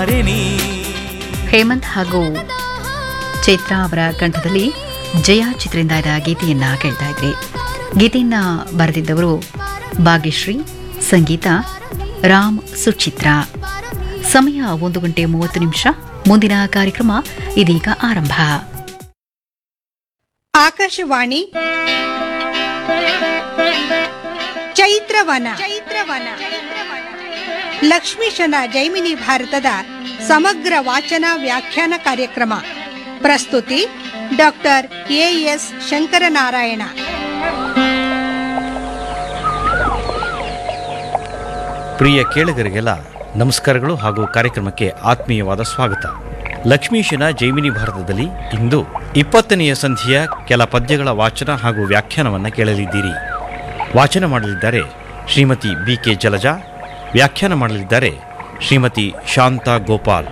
ಹೇಮಂತ್ ಹಾಗೂ ಚೈತ್ರಾ ಅವರ ಕಂಠದಲ್ಲಿ ಜಯ ಚಿತ್ರದಿಂದ ಇದ್ದ ಗೀತೆಯನ್ನ ಕೇಳ್ತಾ ಇದ್ರಿ ಗೀತೆಯನ್ನ ಬರೆದಿದ್ದವರು ಭಾಗ್ಯಶ್ರೀ ಸಂಗೀತ ರಾಮ್ ಸುಚಿತ್ರ ಸಮಯ ಒಂದು ಗಂಟೆ ಮೂವತ್ತು ನಿಮಿಷ ಮುಂದಿನ ಕಾರ್ಯಕ್ರಮ ಇದೀಗ ಆರಂಭ ಆಕಾಶವಾಣಿ ಚೈತ್ರವನ ಚೈತ್ರವನ ಲಕ್ಷ್ಮೀಶನ ಜೈಮಿನಿ ಭಾರತದ ಸಮಗ್ರ ವಾಚನ ವ್ಯಾಖ್ಯಾನ ಕಾರ್ಯಕ್ರಮ ಪ್ರಸ್ತುತಿ ಡಾಕ್ಟರ್ ಎಎಸ್ ಶಂಕರನಾರಾಯಣ ಪ್ರಿಯ ಕೇಳುಗರಿಗೆಲ್ಲ ನಮಸ್ಕಾರಗಳು ಹಾಗೂ ಕಾರ್ಯಕ್ರಮಕ್ಕೆ ಆತ್ಮೀಯವಾದ ಸ್ವಾಗತ ಲಕ್ಷ್ಮೀಶನ ಜೈಮಿನಿ ಭಾರತದಲ್ಲಿ ಇಂದು ಇಪ್ಪತ್ತನೆಯ ಸಂಧಿಯ ಕೆಲ ಪದ್ಯಗಳ ವಾಚನ ಹಾಗೂ ವ್ಯಾಖ್ಯಾನವನ್ನು ಕೇಳಲಿದ್ದೀರಿ ವಾಚನ ಮಾಡಲಿದ್ದಾರೆ ಶ್ರೀಮತಿ ಬಿ ಕೆ ಜಲಜಾ ವ್ಯಾಖ್ಯಾನ ಮಾಡಲಿದ್ದಾರೆ ಶ್ರೀಮತಿ ಶಾಂತಾ ಗೋಪಾಲ್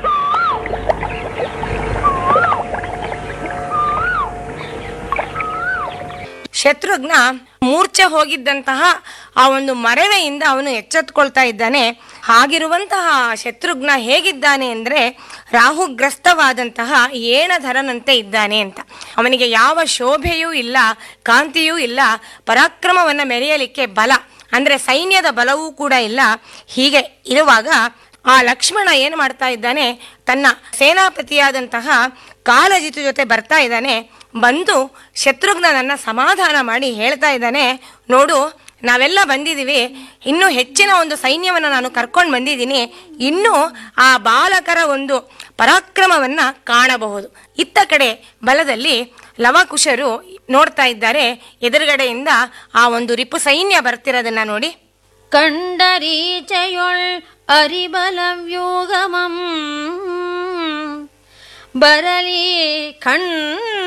ಶತ್ರುಘ್ನ ಮೂರ್ಛೆ ಹೋಗಿದ್ದಂತಹ ಆ ಒಂದು ಮರವೆಯಿಂದ ಅವನು ಎಚ್ಚೆತ್ಕೊಳ್ತಾ ಇದ್ದಾನೆ ಹಾಗಿರುವಂತಹ ಶತ್ರುಘ್ನ ಹೇಗಿದ್ದಾನೆ ಅಂದ್ರೆ ರಾಹುಗ್ರಸ್ತವಾದಂತಹ ಏಣಧರನಂತೆ ಇದ್ದಾನೆ ಅಂತ ಅವನಿಗೆ ಯಾವ ಶೋಭೆಯೂ ಇಲ್ಲ ಕಾಂತಿಯೂ ಇಲ್ಲ ಪರಾಕ್ರಮವನ್ನ ಮೆರೆಯಲಿಕ್ಕೆ ಬಲ ಅಂದ್ರೆ ಸೈನ್ಯದ ಬಲವೂ ಕೂಡ ಇಲ್ಲ ಹೀಗೆ ಇರುವಾಗ ಆ ಲಕ್ಷ್ಮಣ ಏನು ಮಾಡ್ತಾ ಇದ್ದಾನೆ ತನ್ನ ಸೇನಾಪತಿಯಾದಂತಹ ಕಾಲಜಿತು ಜೊತೆ ಬರ್ತಾ ಇದ್ದಾನೆ ಬಂದು ಶತ್ರುಘ್ನನನ್ನ ಸಮಾಧಾನ ಮಾಡಿ ಹೇಳ್ತಾ ಇದ್ದಾನೆ ನೋಡು ನಾವೆಲ್ಲ ಬಂದಿದ್ದೀವಿ ಇನ್ನೂ ಹೆಚ್ಚಿನ ಒಂದು ಸೈನ್ಯವನ್ನು ನಾನು ಕರ್ಕೊಂಡು ಬಂದಿದ್ದೀನಿ ಇನ್ನೂ ಆ ಬಾಲಕರ ಒಂದು ಪರಾಕ್ರಮವನ್ನ ಕಾಣಬಹುದು ಇತ್ತ ಕಡೆ ಬಲದಲ್ಲಿ ಲವಕುಶರು ನೋಡ್ತಾ ಇದ್ದಾರೆ ಎದುರುಗಡೆಯಿಂದ ಆ ಒಂದು ರಿಪು ಸೈನ್ಯ ಬರ್ತಿರೋದನ್ನ ನೋಡಿ കണ്ടരീച്ചയൊൾ അരിബലവ്യൂഹമം ബരലി കണ്ട